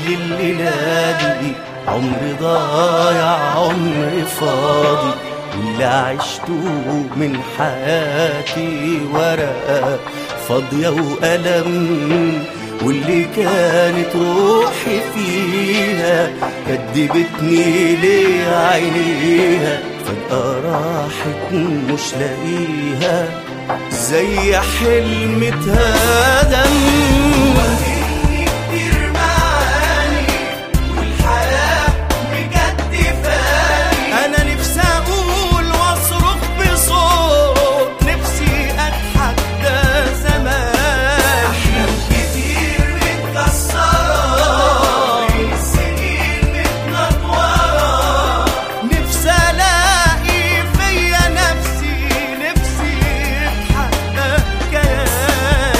الليلة دي عمر ضايع عمر فاضي واللي عشته من حياتي ورقة فاضية وألم واللي كانت روحي فيها كدبتني ليه عينيها فجأة راحت مش لاقيها زي حلم اتهدم كتير معاني والحياة بجد فاني أنا نفسي أقول وأصرخ بصوت نفسي أضحك ده زمان أحلام كتير متكسرة بين السنين متنطورة نفسي ألاقي فيا نفسي نفسي يتحقق كياني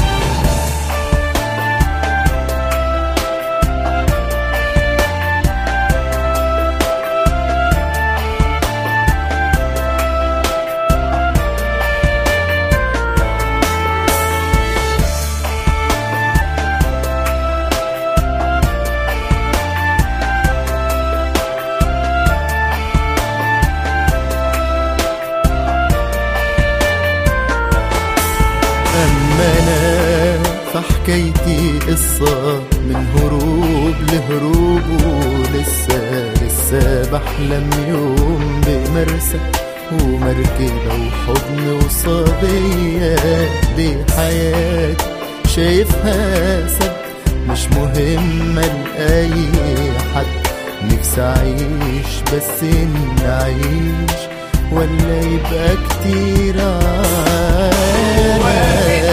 أما أنا فحكايتي قصة من هروب لهروب ولسه لسه بحلم يوم بمرسى ومركبة وحضن وصبية دي حياتي شايفها سد مش مهمة لأي حد نفسي أعيش بس إن أعيش ولا يبقى كتير عادي